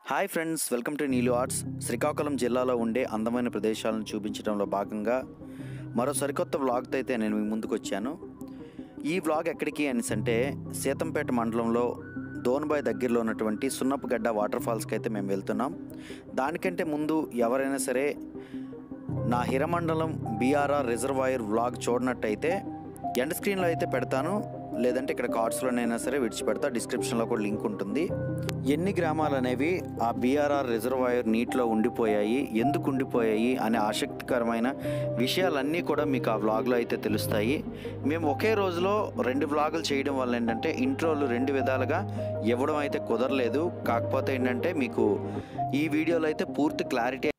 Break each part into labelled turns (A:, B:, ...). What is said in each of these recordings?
A: Hi friends welcome to Neelu arts Srikakulam జిల్లాలో ఉండే అందమైన ప్రదేశాలను చూపించడంలో భాగంగా మరో సరికొత్త వ్లాగ్తో అయితే నేను మీ ముందుకు వచ్చాను ఈ వ్లాగ్ ఎక్కడికి అనేసి అంటే సీతంపేట మండలంలో దోన్బాయ్ దగ్గరలో ఉన్నటువంటి సున్నపుగడ్డ వాటర్ ఫాల్స్కి అయితే మేము వెళ్తున్నాం దానికంటే ముందు ఎవరైనా సరే నా హిరమండలం బీఆర్ఆర్ రిజర్వాయర్ వ్లాగ్ చూడనట్టయితే ఎండ్ స్క్రీన్లో అయితే పెడతాను లేదంటే ఇక్కడ కార్డ్స్లోనైనా సరే విడిచిపెడతా డిస్క్రిప్షన్లో కూడా లింక్ ఉంటుంది ఎన్ని గ్రామాలు అనేవి ఆ బీఆర్ఆర్ రిజర్వాయర్ నీటిలో ఉండిపోయాయి ఎందుకు ఉండిపోయాయి అనే ఆసక్తికరమైన విషయాలన్నీ కూడా మీకు ఆ వ్లాగ్లో అయితే తెలుస్తాయి మేము ఒకే రోజులో రెండు వ్లాగులు చేయడం వల్ల ఏంటంటే ఇంట్రోలు రెండు విధాలుగా ఇవ్వడం అయితే కుదరలేదు కాకపోతే ఏంటంటే మీకు ఈ వీడియోలో అయితే పూర్తి క్లారిటీ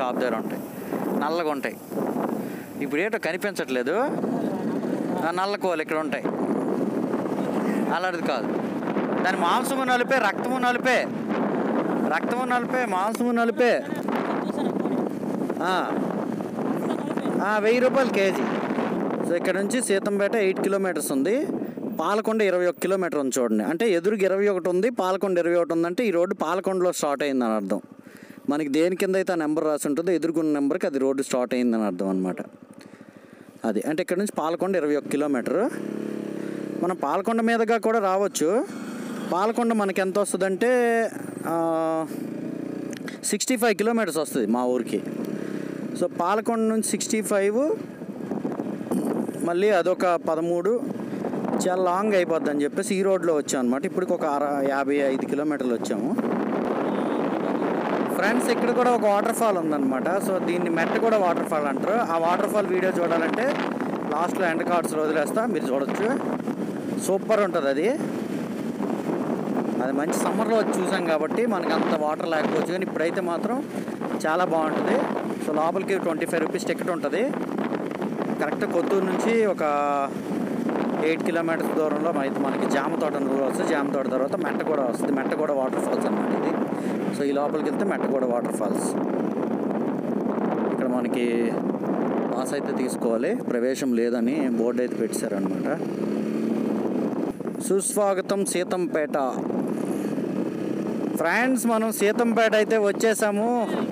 A: షాప్ దగ్గర ఉంటాయి నల్లగా ఉంటాయి ఇప్పుడు ఏంటో కనిపించట్లేదు ఆ నల్ల కోలు ఇక్కడ ఉంటాయి అలాంటిది కాదు దాని మాంసము నలిపే రక్తము నలిపే రక్తము నలిపే మాంసము నలిపే ఆ. ఆ, వెయ్యి రూపాయలు కేజీ సో ఇక్కడ నుంచి సీతంపేట ఎయిట్ కిలోమీటర్స్ ఉంది పాలకొండ ఇరవై ఒక కిలోమీటర్ ఉంది చూడండి అంటే ఎదురుకి ఇరవై ఒకటి ఉంది పాలకొండ ఇరవై ఒకటి ఉందంటే ఈ రోడ్డు పాలకొండలో స్టార్ట్ అయిందని అర్థం మనకి దేని కింద అయితే ఆ నెంబర్ రాసి ఉంటుందో ఎదుర్కొన్న నెంబర్కి అది రోడ్డు స్టార్ట్ అయిందని అర్థం అనమాట అది అంటే ఇక్కడ నుంచి పాలకొండ ఇరవై ఒక కిలోమీటర్ మనం పాలకొండ మీదుగా కూడా రావచ్చు పాలకొండ మనకి ఎంత వస్తుందంటే సిక్స్టీ ఫైవ్ కిలోమీటర్స్ వస్తుంది మా ఊరికి సో పాలకొండ నుంచి సిక్స్టీ ఫైవ్ మళ్ళీ అదొక పదమూడు చాలా లాంగ్ అయిపోద్ది అని చెప్పేసి ఈ రోడ్లో వచ్చాం అనమాట ఇప్పటికి ఒక అర యాభై ఐదు కిలోమీటర్లు వచ్చాము ఫ్రెండ్స్ ఇక్కడ కూడా ఒక వాటర్ ఫాల్ ఉందన్నమాట సో దీన్ని మెట్ట కూడా వాటర్ ఫాల్ అంటారు ఆ వాటర్ ఫాల్ వీడియో చూడాలంటే లాస్ట్లో ఎండ్ కార్డ్స్లో వదిలేస్తా మీరు చూడొచ్చు సూపర్ ఉంటుంది అది అది మంచి సమ్మర్లో వచ్చి చూసాం కాబట్టి మనకు అంత వాటర్ లేకపోవచ్చు కానీ ఇప్పుడైతే మాత్రం చాలా బాగుంటుంది సో లోపలికి ట్వంటీ ఫైవ్ రూపీస్ టికెట్ ఉంటుంది కరెక్ట్ కొత్తూరు నుంచి ఒక ఎయిట్ కిలోమీటర్స్ దూరంలో అయితే మనకి జామ తోట అని ఊరు వస్తుంది జామ తోట తర్వాత మెట్టగూడ వస్తుంది మెట్టగూడ వాటర్ ఫాల్స్ అనమాట ఇది సో ఈ లోపలికి వెళ్తే మెట్టగూడ వాటర్ ఫాల్స్ ఇక్కడ మనకి పాస్ అయితే తీసుకోవాలి ప్రవేశం లేదని బోర్డు అయితే పెట్టారనమాట సుస్వాగతం సీతంపేట ఫ్రెండ్స్ మనం సీతంపేట అయితే వచ్చేసాము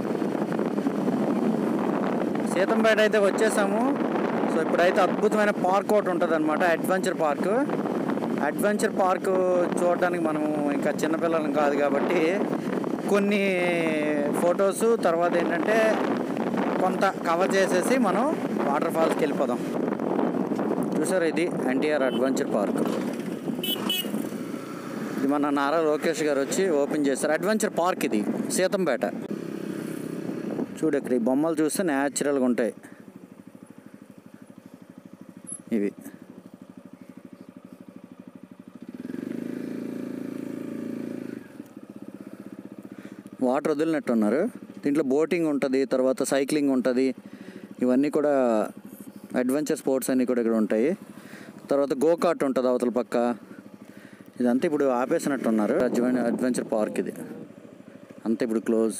A: సీతంపేట అయితే వచ్చేసాము సో ఇప్పుడైతే అద్భుతమైన పార్క్ ఒకటి ఉంటుంది అనమాట అడ్వెంచర్ పార్క్ అడ్వెంచర్ పార్క్ చూడడానికి మనము ఇంకా చిన్నపిల్లలం కాదు కాబట్టి కొన్ని ఫొటోస్ తర్వాత ఏంటంటే కొంత కవర్ చేసేసి మనం వాటర్ ఫాల్స్కి వెళ్ళిపోదాం చూసారు ఇది ఎన్టీఆర్ అడ్వెంచర్ పార్క్ ఇది మన నారా లోకేష్ గారు వచ్చి ఓపెన్ చేశారు అడ్వెంచర్ పార్క్ ఇది సీతంపేట చూడు ఇక్కడ ఈ బొమ్మలు చూస్తే న్యాచురల్గా ఉంటాయి ఇవి వాటర్ వదిలినట్టున్నారు దీంట్లో బోటింగ్ ఉంటుంది తర్వాత సైక్లింగ్ ఉంటుంది ఇవన్నీ కూడా అడ్వెంచర్ స్పోర్ట్స్ అన్నీ కూడా ఇక్కడ ఉంటాయి తర్వాత గోకాట్ ఉంటుంది అవతల పక్క ఇదంతా ఇప్పుడు ఆపేసినట్టున్నారు అడ్వెన్ అడ్వెంచర్ పార్క్ ఇది అంతా ఇప్పుడు క్లోజ్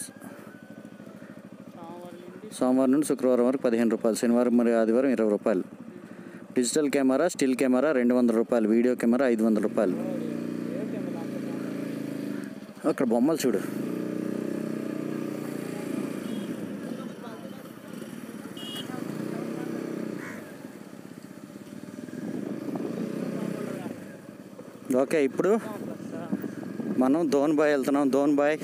A: సోమవారం నుండి శుక్రవారం వరకు పదిహేను రూపాయలు శనివారం మరియు ఆదివారం ఇరవై రూపాయలు డిజిటల్ కెమెరా స్టిల్ కెమెరా రెండు వందల రూపాయలు వీడియో కెమెరా ఐదు వందల రూపాయలు అక్కడ బొమ్మలు చూడు ఓకే ఇప్పుడు మనం ధోన్ బాయ్ వెళ్తున్నాం ధోన్ బాయ్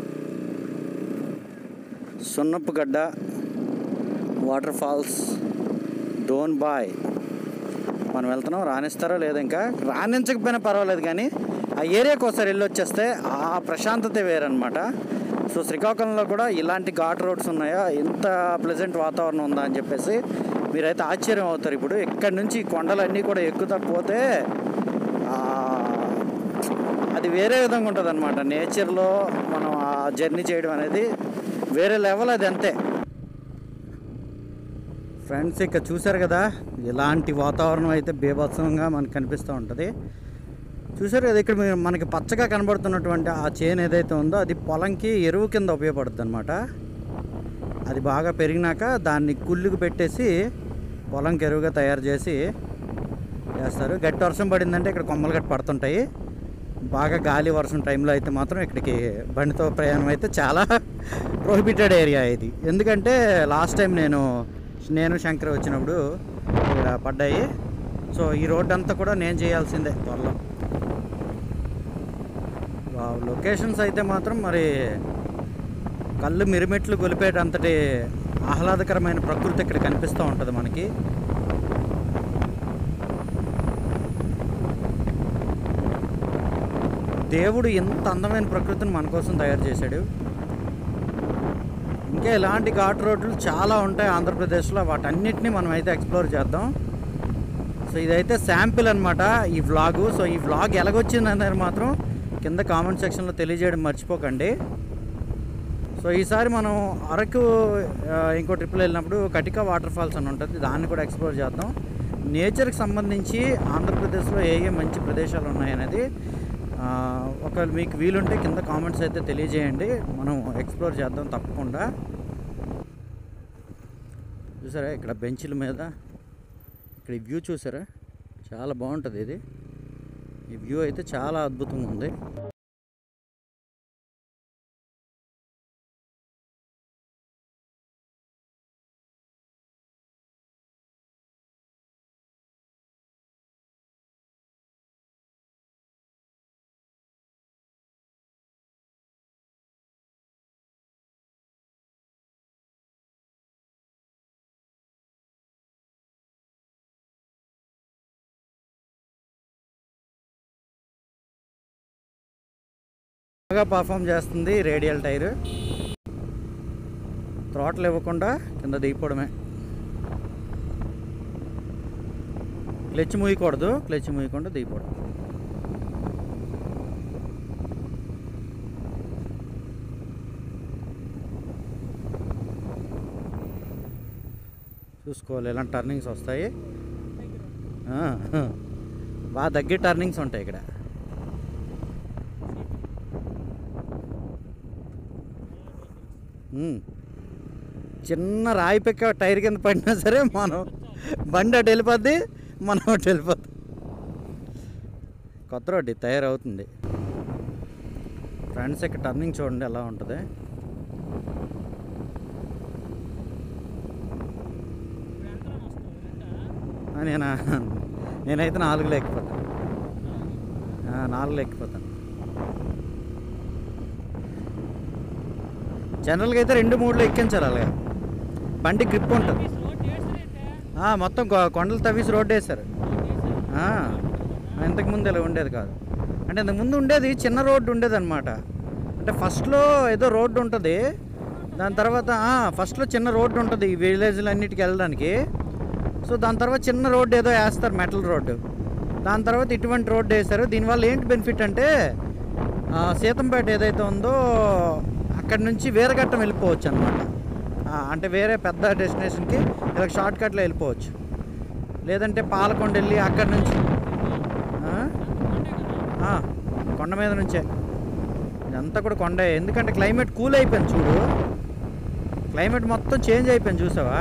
A: సున్నపు గడ్డ వాటర్ ఫాల్స్ డోన్ బాయ్ మనం వెళ్తున్నాం రాణిస్తారో లేదా ఇంకా రాణించకపోయినా పర్వాలేదు కానీ ఆ ఏరియాకి ఒకసారి వెళ్ళి వచ్చేస్తే ఆ ప్రశాంతత వేరనమాట సో శ్రీకాకుళంలో కూడా ఇలాంటి ఘాట్ రోడ్స్ ఉన్నాయా ఇంత ప్లెజెంట్ వాతావరణం ఉందా అని చెప్పేసి మీరైతే ఆశ్చర్యం అవుతారు ఇప్పుడు ఇక్కడ నుంచి కొండలన్నీ కూడా ఎక్కుతా పోతే ఆ, అది వేరే విధంగా ఉంటుంది అనమాట నేచర్లో మనం ఆ జర్నీ చేయడం అనేది వేరే లెవెల్ అది అంతే ఫ్రెండ్స్ ఇక్కడ చూసారు కదా ఇలాంటి వాతావరణం అయితే బీభత్సంగా మనకు కనిపిస్తూ ఉంటుంది చూసారు కదా ఇక్కడ మీరు మనకి పచ్చగా కనబడుతున్నటువంటి ఆ చేను ఏదైతే ఉందో అది పొలంకి ఎరువు కింద ఉపయోగపడుతుంది అనమాట అది బాగా పెరిగినాక దాన్ని కుళ్ళుకు పెట్టేసి పొలంకి ఎరువుగా తయారు చేసి చేస్తారు గట్టి వర్షం పడిందంటే ఇక్కడ కొమ్మలు గట్టి పడుతుంటాయి బాగా గాలి వర్షం టైంలో అయితే మాత్రం ఇక్కడికి బండితో ప్రయాణం అయితే చాలా ప్రొహిబిటెడ్ ఏరియా ఇది ఎందుకంటే లాస్ట్ టైం నేను నేను శంకర్ వచ్చినప్పుడు ఇక్కడ పడ్డాయి సో ఈ రోడ్ అంతా కూడా నేను చేయాల్సిందే త్వరలో లొకేషన్స్ అయితే మాత్రం మరి కళ్ళు మిరిమెట్లు గొలిపేటంతటి ఆహ్లాదకరమైన ప్రకృతి ఇక్కడ కనిపిస్తూ ఉంటుంది మనకి దేవుడు ఎంత అందమైన ప్రకృతిని మన కోసం తయారు చేశాడు ఇంకా ఇలాంటి ఘాట్ రోడ్లు చాలా ఉంటాయి ఆంధ్రప్రదేశ్లో వాటన్నిటిని మనం అయితే ఎక్స్ప్లోర్ చేద్దాం సో ఇదైతే శాంపిల్ అనమాట ఈ వ్లాగు సో ఈ వ్లాగ్ ఎలాగొచ్చింది అనేది మాత్రం కింద కామెంట్ సెక్షన్లో తెలియజేయడం మర్చిపోకండి
B: సో ఈసారి మనం అరకు ఆ, ఇంకో ట్రిప్లో వెళ్ళినప్పుడు కటిక వాటర్ ఫాల్స్ అని ఉంటుంది దాన్ని కూడా ఎక్స్ప్లోర్ చేద్దాం నేచర్కి సంబంధించి ఆంధ్రప్రదేశ్లో ఏ ఏ మంచి ప్రదేశాలు ఉన్నాయనేది ఆ, ఒకవేళ మీకు వీలుంటే కింద కామెంట్స్ అయితే తెలియజేయండి మనం ఎక్స్ప్లోర్ చేద్దాం తప్పకుండా చూసారా ఇక్కడ బెంచ్ల మీద ఇక్కడ ఈ వ్యూ చూసారా చాలా బాగుంటుంది ఇది ఈ వ్యూ అయితే చాలా అద్భుతంగా ఉంది బాగా పర్ఫామ్ చేస్తుంది రేడియల్ టైర్ త్రోటలు ఇవ్వకుండా కింద దిగిపోవడమే క్లచ్ మూయకూడదు క్లచ్ మూయకుండా దిగిపోవడం చూసుకోవాలి ఇలాంటి టర్నింగ్స్ వస్తాయి ఆ, బాగా దగ్గర టర్నింగ్స్ ఉంటాయి ఇక్కడ ఉమ్. చిన్న రాయి పెక్క టైర్ కింద పడినా సరే మనం బండి అటు వెళ్ళిపోద్ది మనం అటు వెళ్ళిపోద్ది కొత్త రోడ్డు ఇది తయారవుతుంది ఫ్రంట్స్ ఇక్కడ టర్నింగ్ చూడండి ఎలా ఉంటుంది ఆ, నేనా నేనైతే నాలుగులో ఎక్కిపోతాను ఆ, నాలుగులో ఎక్కిపోతాను జనరల్గా అయితే రెండు మూడులో ఎక్కించాలి అలాగా బండి గ్రిప్ ఉంటుంది ఆ, మొత్తం కొ- కొండలు తవ్వేసి రోడ్డు వేశారు ఆ, ఇంతకుముందు ఇలా ఉండేది కాదు అంటే ఇంతకుముందు ఉండేది చిన్న రోడ్డు ఉండేది అనమాట అంటే ఫస్ట్లో ఏదో రోడ్డు ఉంటుంది దాని తర్వాత ఆ, ఫస్ట్లో చిన్న రోడ్డు ఉంటుంది ఈ విలేజ్లు అన్నిటికి వెళ్ళడానికి సో దాని తర్వాత చిన్న రోడ్డు ఏదో వేస్తారు మెటల్ రోడ్డు దాని తర్వాత ఇటువంటి రోడ్డు వేశారు దీనివల్ల ఏంటి బెనిఫిట్ అంటే ఆ, సీతంపేట ఏదైతే ఉందో అక్కడి నుంచి వేరగట్టం వెళ్ళిపోవచ్చు అనమాట అంటే వేరే పెద్ద డెస్టినేషన్కి ఇలా షార్ట్ కట్లో వెళ్ళిపోవచ్చు లేదంటే పాలకొండ వెళ్ళి అక్కడి నుంచి ఆ? ఆ, కొండ మీద నుంచే ఇదంతా కూడా కొండే ఎందుకంటే క్లైమేట్ కూల్ అయిపోయింది చూడు క్లైమేట్ మొత్తం చేంజ్ అయిపోయింది చూసావా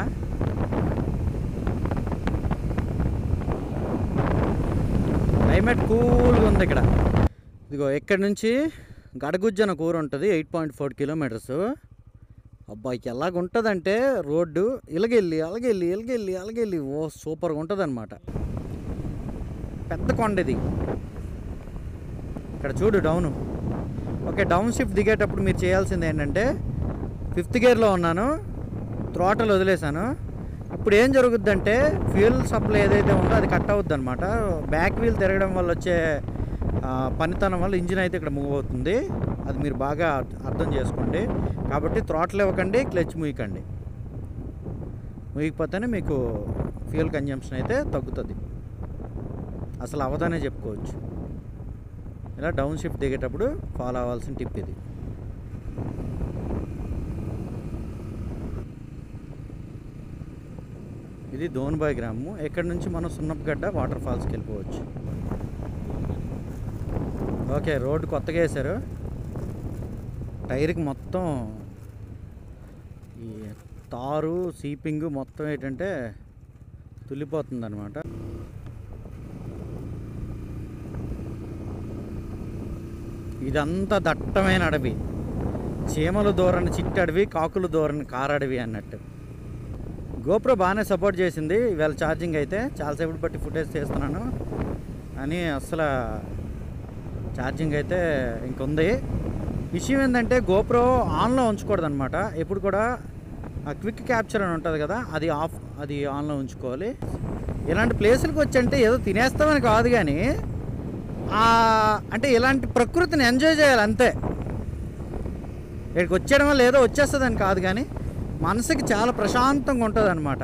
B: క్లైమేట్ కూల్గా ఉంది ఇక్కడ ఇదిగో ఇక్కడ నుంచి గడగుజ్జన కూర ఉంటుంది ఎయిట్ పాయింట్ ఫోర్ కిలోమీటర్స్ అబ్బాయికి ఎలాగ ఉంటుందంటే రోడ్డు ఇలగెళ్ళి అలగెళ్ళి ఇలగెళ్ళి అలగెళ్ళి ఓ సూపర్గా ఉంటుంది అనమాట పెద్ద కొండ ఇది ఇక్కడ చూడు డౌను ఓకే డౌన్ షిఫ్ట్ దిగేటప్పుడు మీరు చేయాల్సింది ఏంటంటే ఫిఫ్త్ గేర్లో ఉన్నాను త్రోటలు వదిలేశాను ఇప్పుడు ఏం జరుగుద్దంటే ఫ్యూయల్ సప్లై ఏదైతే ఉందో అది కట్ అవుద్ది అనమాట బ్యాక్ వీల్ తిరగడం వల్ల వచ్చే ఆ, పనితనం వల్ల ఇంజిన్ అయితే ఇక్కడ మూవ్ అవుతుంది అది మీరు బాగా అర్థ- అర్థం చేసుకోండి కాబట్టి త్రోటలు ఇవ్వకండి క్లచ్ మూయకండి మూయకపోతేనే మీకు ఫ్యూయల్ కన్జంప్షన్ అయితే తగ్గుతుంది అసలు అవదనే చెప్పుకోవచ్చు ఇలా డౌన్ షిఫ్ట్ దిగేటప్పుడు ఫాలో అవ్వాల్సిన టిప్ ఇది ఇది దోన్బాయ్ గ్రామము ఇక్కడ నుంచి మనం సున్నపగడ్డ వాటర్ ఫాల్స్కి వెళ్ళిపోవచ్చు ఓకే రోడ్డు కొత్తగా వేశారు టైర్కి మొత్తం ఈ తారు సీపింగ్ మొత్తం ఏంటంటే తుల్లిపోతుంది అనమాట ఇదంతా దట్టమైన అడవి చీమలు దూరని చిట్టి అడవి కాకులు దూరని కారడవి అన్నట్టు గోప్రో బాగానే సపోర్ట్ చేసింది ఇవాళ ఛార్జింగ్ అయితే చాలాసేపు బట్టి ఫుటేజ్ చేస్తున్నాను అని అసలు ఛార్జింగ్ అయితే ఇంకొంది విషయం ఏంటంటే గోప్రో ఆన్లో ఉంచకూడదు అనమాట ఎప్పుడు కూడా ఆ క్విక్ క్యాప్చర్ అని ఉంటుంది కదా అది ఆఫ్ అది ఆన్లో ఉంచుకోవాలి ఇలాంటి ప్లేసులకు వచ్చి అంటే ఏదో తినేస్తామని కాదు కానీ ఆ, అంటే ఇలాంటి ప్రకృతిని ఎంజాయ్ చేయాలి అంతే ఇక్కడికి వచ్చేయడం వల్ల ఏదో వచ్చేస్తుందని కాదు కానీ మనసుకి చాలా ప్రశాంతంగా ఉంటుంది అనమాట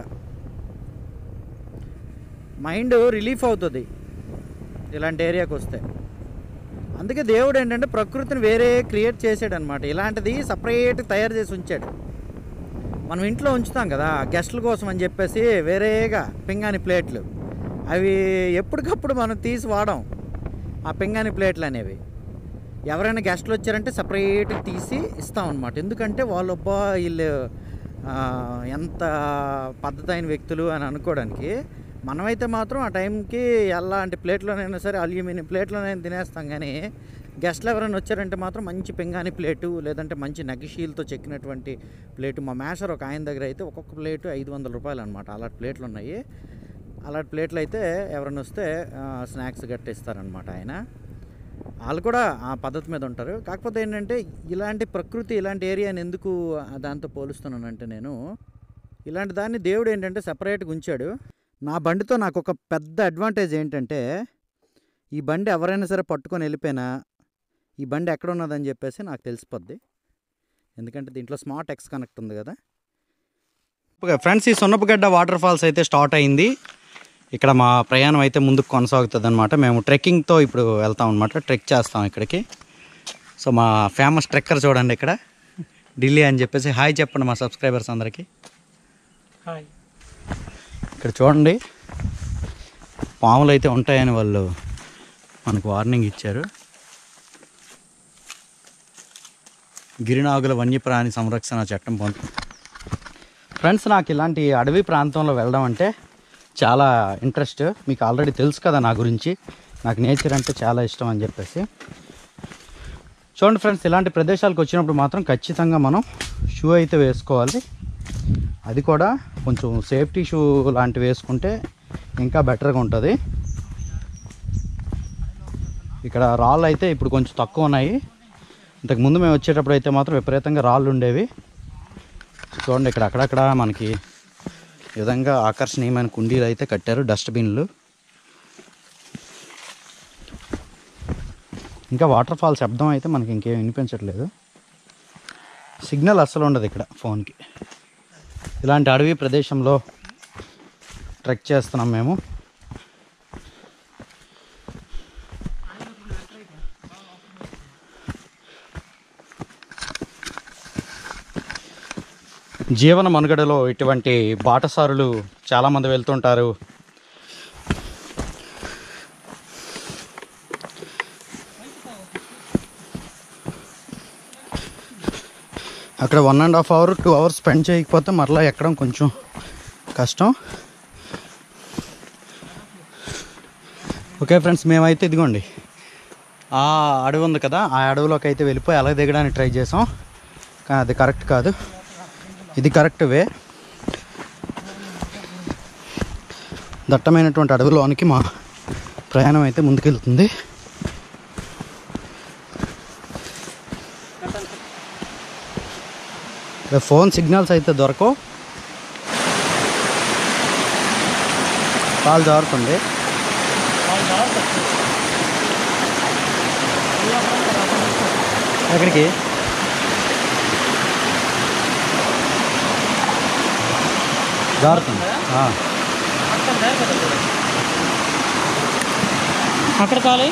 B: మైండ్ రిలీఫ్ అవుతుంది ఇలాంటి ఏరియాకి వస్తే అందుకే దేవుడు ఏంటంటే ప్రకృతిని వేరే క్రియేట్ చేసాడు అనమాట ఇలాంటిది సపరేట్ తయారు చేసి ఉంచాడు మనం ఇంట్లో ఉంచుతాం కదా గెస్ట్ల కోసం అని చెప్పేసి వేరేగా పింగాణి ప్లేట్లు అవి ఎప్పటికప్పుడు మనం తీసి వాడం ఆ పింగాణి ప్లేట్లు అనేవి ఎవరైనా గెస్ట్లు వచ్చారంటే సపరేట్గా తీసి ఇస్తాం అనమాట ఎందుకంటే వాళ్ళు అబ్బా వీళ్ళు ఆ, ఎంత పద్ధతి అయిన వ్యక్తులు అని అనుకోవడానికి మనమైతే మాత్రం ఆ టైంకి ఎలాంటి ప్లేట్లోనైనా సరే అల్యూమినియం ప్లేట్లోనైనా తినేస్తాం కానీ గెస్ట్లు ఎవరైనా వచ్చారంటే మాత్రం మంచి పింగాణి ప్లేటు లేదంటే మంచి నగిషీలతో చెక్కినటువంటి ప్లేటు మా మేషర్ ఒక ఆయన దగ్గర అయితే ఒక్కొక్క ప్లేటు ఐదు వందల రూపాయలు అనమాట అలాంటి ప్లేట్లు ఉన్నాయి అలాంటి ప్లేట్లు అయితే ఎవరైనా వస్తే స్నాక్స్ గట్ట ఇస్తారనమాట ఆయన వాళ్ళు కూడా ఆ పద్ధతి మీద ఉంటారు కాకపోతే ఏంటంటే ఇలాంటి ప్రకృతి ఇలాంటి ఏరియాని ఎందుకు ఆ దాంతో పోలుస్తున్నానంటే నేను ఇలాంటి దాన్ని దేవుడు ఏంటంటే సపరేట్గా ఉంచాడు నా బండితో నాకు ఒక పెద్ద అడ్వాంటేజ్ ఏంటంటే ఈ బండి ఎవరైనా సరే పట్టుకొని వెళ్ళిపోయినా ఈ బండి ఎక్కడ ఉన్నదని చెప్పేసి నాకు తెలిసిపోద్ది ఎందుకంటే దీంట్లో స్మార్ట్ ఎక్స్ కనెక్ట్ ఉంది కదా ఫ్రెండ్స్ ఈ సున్నపగడ్డ వాటర్ ఫాల్స్ అయితే స్టార్ట్ అయింది ఇక్కడ మా ప్రయాణం అయితే ముందుకు కొనసాగుతుంది అనమాట మేము ట్రెక్కింగ్తో ఇప్పుడు వెళ్తాం అనమాట ట్రెక్ చేస్తాం ఇక్కడికి సో మా ఫేమస్ ట్రెక్కర్ చూడండి ఇక్కడ ఢిల్లీ అని చెప్పేసి హాయ్ చెప్పండి మా సబ్స్క్రైబర్స్ అందరికీ
C: హాయ్
B: ఇక్కడ చూడండి పాములు అయితే ఉంటాయని వాళ్ళు మనకు వార్నింగ్ ఇచ్చారు గిరినాగుల వన్యప్రాణి సంరక్షణ చట్టం పొందు ఫ్రెండ్స్ నాకు ఇలాంటి అడవి ప్రాంతంలో వెళ్ళడం అంటే చాలా ఇంట్రెస్ట్ మీకు ఆల్రెడీ తెలుసు కదా నా గురించి నాకు నేచర్ అంటే చాలా ఇష్టం అని చెప్పేసి చూడండి ఫ్రెండ్స్ ఇలాంటి ప్రదేశాలకు వచ్చినప్పుడు మాత్రం ఖచ్చితంగా మనం షూ అయితే వేసుకోవాలి అది కూడా కొంచెం సేఫ్టీ షూ లాంటివి వేసుకుంటే ఇంకా బెటర్గా ఉంటుంది ఇక్కడ రాళ్ళు అయితే ఇప్పుడు కొంచెం తక్కువ ఉన్నాయి ఇంతకు ముందు మేము వచ్చేటప్పుడు అయితే మాత్రం విపరీతంగా రాళ్ళు ఉండేవి చూడండి ఇక్కడ అక్కడక్కడ మనకి ఈ విధంగా ఆకర్షణీయమైన కుండీలు అయితే కట్టారు డస్ట్బిన్లు ఇంకా వాటర్ ఫాల్ శబ్దం అయితే మనకి ఇంకేం వినిపించట్లేదు సిగ్నల్ అస్సలు ఉండదు ఇక్కడ ఫోన్కి ఇలాంటి అడవి ప్రదేశంలో ట్రెక్ చేస్తున్నాం మేము జీవన మనుగడలో ఇటువంటి బాటసారులు చాలామంది వెళ్తుంటారు అక్కడ one and half hour two hours spend చేయకపోతే మరలా ఎక్కడం కొంచెం కష్టం ఓకే ఫ్రెండ్స్ మేమైతే ఇదిగోండి ఆ అడవి ఉంది కదా ఆ అడవిలోకి అయితే వెళ్ళిపోయి అలా దిగడానికి ట్రై చేసాం కానీ అది కరెక్ట్ కాదు ఇది కరెక్ట్ వే దట్టమైనటువంటి అడవిలోనికి మా ప్రయాణం అయితే ముందుకెళ్తుంది ఇక్కడ ఫోన్ సిగ్నల్స్ అయితే దొరకవు కాల్ జారుతుంది ఎక్కడికి జారుతుంది ఆ.
C: అక్కడ కాలే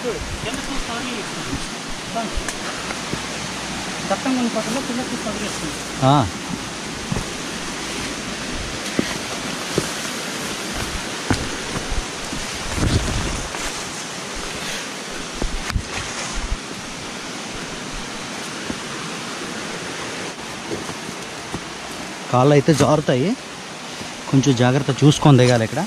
C: దట్టం కొన్ని పక్కన పిల్లకి పదిలేస్తుంది
B: ఆ. కాళ్ళు అయితే జారుతాయి కొంచెం జాగ్రత్త చూసుకొని దిగాలి ఇక్కడ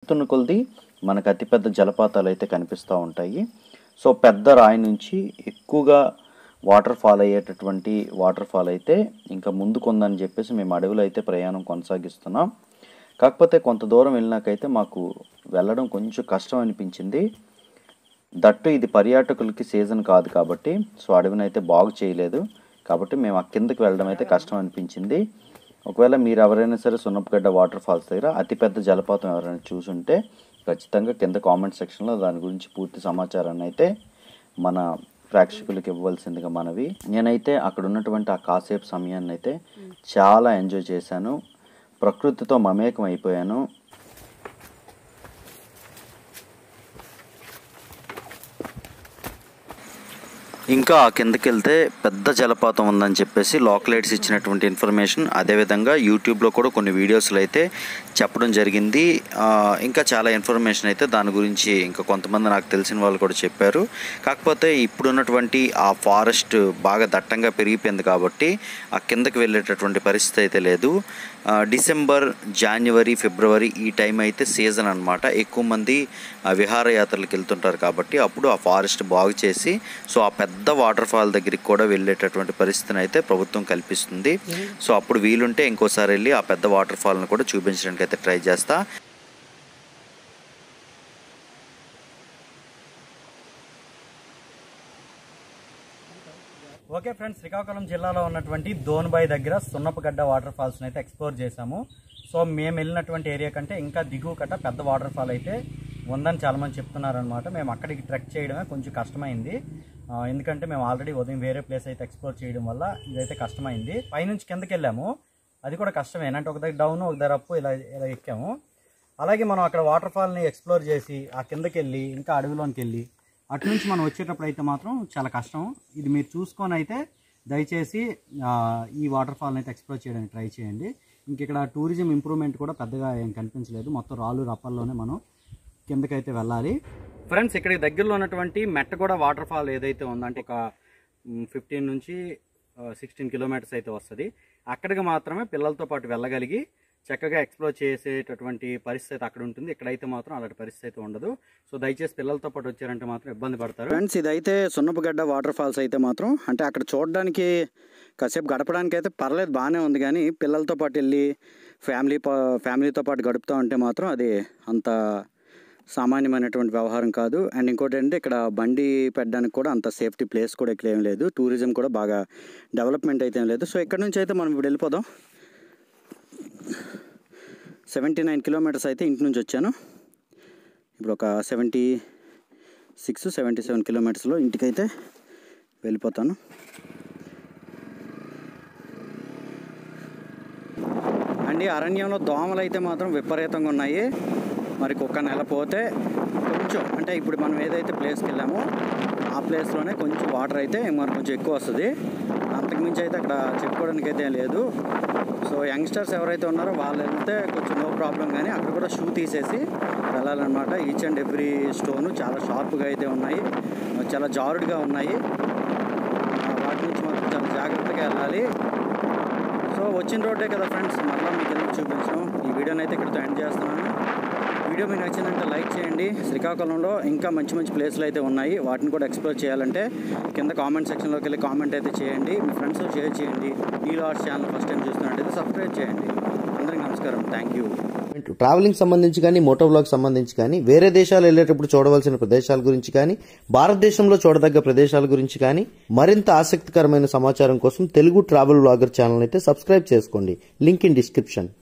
A: ఎక్కుతున్న కొలది మనకు అతిపెద్ద జలపాతాలు అయితే కనిపిస్తూ ఉంటాయి సో పెద్ద రాయి నుంచి ఎక్కువగా వాటర్ ఫాల్ అయ్యేటటువంటి వాటర్ ఫాల్ అయితే ఇంకా ముందుకుందని చెప్పేసి మేము అడవిలో అయితే ప్రయాణం కొనసాగిస్తున్నాం కాకపోతే కొంత దూరం వెళ్ళినాకైతే మాకు వెళ్ళడం కొంచెం కష్టం అనిపించింది దట్టు ఇది పర్యాటకులకి సీజన్ కాదు కాబట్టి సో అడవిని అయితే బాగు చేయలేదు కాబట్టి మేము ఆ కిందకి వెళ్ళడం అయితే కష్టం అనిపించింది ఒకవేళ మీరు ఎవరైనా సరే సున్నపగడ్డ వాటర్ ఫాల్స్ దగ్గర అతిపెద్ద జలపాతం ఎవరైనా చూసుంటే ఖచ్చితంగా కింద కామెంట్ సెక్షన్లో దాని గురించి పూర్తి సమాచారాన్ని అయితే మన ప్రేక్షకులకు ఇవ్వవలసిందిగా మనవి నేనైతే అక్కడ ఉన్నటువంటి ఆ కాసేపు సమయాన్ని అయితే చాలా ఎంజాయ్ చేశాను ప్రకృతితో మమేకం అయిపోయాను ఇంకా ఆ కిందకి వెళ్తే పెద్ద జలపాతం ఉందని చెప్పేసి లోకలైట్స్ ఇచ్చినటువంటి ఇన్ఫర్మేషన్ అదేవిధంగా యూట్యూబ్లో కూడా కొన్ని వీడియోస్లో అయితే చెప్పడం జరిగింది ఆ, ఇంకా చాలా ఇన్ఫర్మేషన్ అయితే దాని గురించి ఇంకా కొంతమంది నాకు తెలిసిన వాళ్ళు కూడా చెప్పారు కాకపోతే ఇప్పుడున్నటువంటి ఆ ఫారెస్ట్ బాగా దట్టంగా పెరిగిపోయింది కాబట్టి ఆ కిందకి వెళ్ళేటటువంటి పరిస్థితి అయితే లేదు ఆ, డిసెంబర్ జనవరి ఫిబ్రవరి ఈ టైం అయితే సీజన్ అనమాట ఎక్కువ మంది ఆ, విహారయాత్రలకు వెళ్తుంటారు కాబట్టి అప్పుడు ఆ ఫారెస్ట్ బాగు చేసి సో ఆ పెద్ద వాటర్ ఫాల్ దగ్గరికి కూడా వెళ్ళేటటువంటి పరిస్థితిని అయితే ప్రభుత్వం కల్పిస్తుంది సో అప్పుడు వీలుంటే ఇంకోసారి వెళ్ళి ఆ పెద్ద వాటర్ ఫాల్ని కూడా చూపించడానికి అయితే ట్రై చేస్తా
B: ఓకే ఫ్రెండ్స్ శ్రీకాకుళం జిల్లాలో ఉన్నటువంటి దోన్బాయి దగ్గర సున్నపగడ్డ వాటర్ ఫాల్స్ని అయితే ఎక్స్ప్లోర్ చేశాము సో మేము వెళ్ళినటువంటి ఏరియా కంటే ఇంకా దిగువ కట్ట పెద్ద వాటర్ ఫాల్ అయితే ఉందని చాలామంది చెప్తున్నారనమాట మేము అక్కడికి ట్రెక్ చేయడమే కొంచెం కష్టమైంది ఆ, ఎందుకంటే మేము ఆల్రెడీ ఉదయం వేరే ప్లేస్ అయితే ఎక్స్ప్లోర్ చేయడం వల్ల ఇదైతే కష్టమైంది పైనుంచి కిందకి వెళ్ళాము అది కూడా కష్టమే అంటే ఒక దగ్గర డౌన్ ఒక దగ్గర అప్పు ఇలా ఇలా ఎక్కాము అలాగే మనం అక్కడ వాటర్ ఫాల్ని ఎక్స్ప్లోర్ చేసి ఆ కిందకి వెళ్ళి ఇంకా అడవిలోనికి వెళ్ళి అటు నుంచి మనం వచ్చేటప్పుడు అయితే మాత్రం చాలా కష్టం ఇది మీరు చూసుకొని అయితే దయచేసి ఆ, ఈ వాటర్ ఫాల్ని అయితే ఎక్స్ప్లోర్ చేయడానికి ట్రై చేయండి ఇంక ఇక్కడ టూరిజం ఇంప్రూవ్మెంట్ కూడా పెద్దగా ఏం కనిపించలేదు మొత్తం రాళ్ళు రప్పల్లోనే మనం కిందకైతే వెళ్ళాలి ఫ్రెండ్స్ ఇక్కడికి దగ్గరలో ఉన్నటువంటి మెట్టగూడ వాటర్ ఫాల్ ఏదైతే ఉందో అంటే ఒక ఫిఫ్టీన్ నుంచి సిక్స్టీన్ కిలోమీటర్స్ అయితే వస్తుంది అక్కడికి మాత్రమే పిల్లలతో పాటు వెళ్ళగలిగి చక్కగా ఎక్స్ప్లోర్ చేసేటటువంటి పరిస్థితి అయితే అక్కడ ఉంటుంది ఇక్కడైతే మాత్రం అలాంటి పరిస్థితి అయితే ఉండదు సో దయచేసి పిల్లలతో పాటు వచ్చారంటే మాత్రం ఇబ్బంది పడతారు ఫ్రెండ్స్ ఇదైతే సున్నపగడ్డ వాటర్ ఫాల్స్ అయితే మాత్రం అంటే అక్కడ చూడడానికి కాసేపు గడపడానికి అయితే పర్లేదు బాగానే ఉంది కానీ పిల్లలతో పాటు వెళ్ళి ఫ్యామిలీ పా- ఫ్యామిలీతో పాటు గడుపుతూ ఉంటే మాత్రం అది అంత సామాన్యమైనటువంటి వ్యవహారం కాదు అండ్ ఇంకోటి ఏంటంటే ఇక్కడ బండి పెట్టడానికి కూడా అంత సేఫ్టీ ప్లేస్ కూడా ఇక్కడ ఏం లేదు టూరిజం కూడా బాగా డెవలప్మెంట్ అయితే ఏం లేదు సో ఇక్కడ నుంచి అయితే మనం ఇప్పుడు వెళ్ళిపోదాం సెవెంటీ నైన్ కిలోమీటర్స్ అయితే ఇంటి నుంచి వచ్చాను ఇప్పుడు ఒక సెవెంటీ సిక్స్ సెవెంటీ సెవెన్ కిలోమీటర్స్లో ఇంటికైతే వెళ్ళిపోతాను అండి అరణ్యంలో దోమలు అయితే మాత్రం విపరీతంగా ఉన్నాయి మరి ఒక్క నెల పోతే కొంచెం అంటే ఇప్పుడు మనం ఏదైతే ప్లేస్కి వెళ్ళామో ఆ ప్లేస్లోనే కొంచెం వాటర్ అయితే మరి కొంచెం ఎక్కువ వస్తుంది అంతకుమించి అయితే అక్కడ చెప్పుకోవడానికి అయితే ఏం లేదు సో యంగ్స్టర్స్ ఎవరైతే ఉన్నారో వాళ్ళు వెళ్తే కొంచెం నో ప్రాబ్లం కానీ అక్కడ కూడా షూ తీసేసి వెళ్ళాలన్నమాట ఈచ్ అండ్ ఎవ్రీ స్టోన్ చాలా షార్ప్గా అయితే ఉన్నాయి చాలా జారుడుగా ఉన్నాయి ఆ, వాటి నుంచి మాత్రం చాలా జాగ్రత్తగా వెళ్ళాలి సో వచ్చిన రోడ్డే కదా ఫ్రెండ్స్ మళ్ళీ మీకు ఎందుకు చూపించడం ఈ వీడియోని అయితే ఇక్కడితో ఎండ్ చేస్తున్నాను వీడియో మీకు నచ్చిందంటే లైక్ చేయండి శ్రీకాకుళంలో ఇంకా మంచి మంచి ప్లేస్లు అయితే ఉన్నాయి వాటిని కూడా ఎక్స్ప్లోర్ చేయాలంటే కింద కామెంట్ సెక్షన్లోకి వెళ్ళి కామెంట్ అయితే చేయండి మీ ఫ్రెండ్స్ షేర్ చేయండి Neelo arts channel first time చూస్తున్నట్టయితే సబ్స్క్రైబ్ చేయండి అందరికీ నమస్కారం థ్యాంక్ యూ
D: ట్రావెలింగ్ సంబంధించి కానీ మోటో బ్లాగ్ సంబంధించి కానీ వేరే దేశాలు వెళ్ళేటప్పుడు చూడవలసిన ప్రదేశాల గురించి కానీ భారతదేశంలో చూడదగ్గ ప్రదేశాల గురించి కానీ మరింత ఆసక్తికరమైన సమాచారం కోసం తెలుగు ట్రావెల్ బ్లాగర్ ఛానల్ అయితే సబ్స్క్రైబ్ చేసుకోండి లింక్ ఇన్ డిస్క్రిప్షన్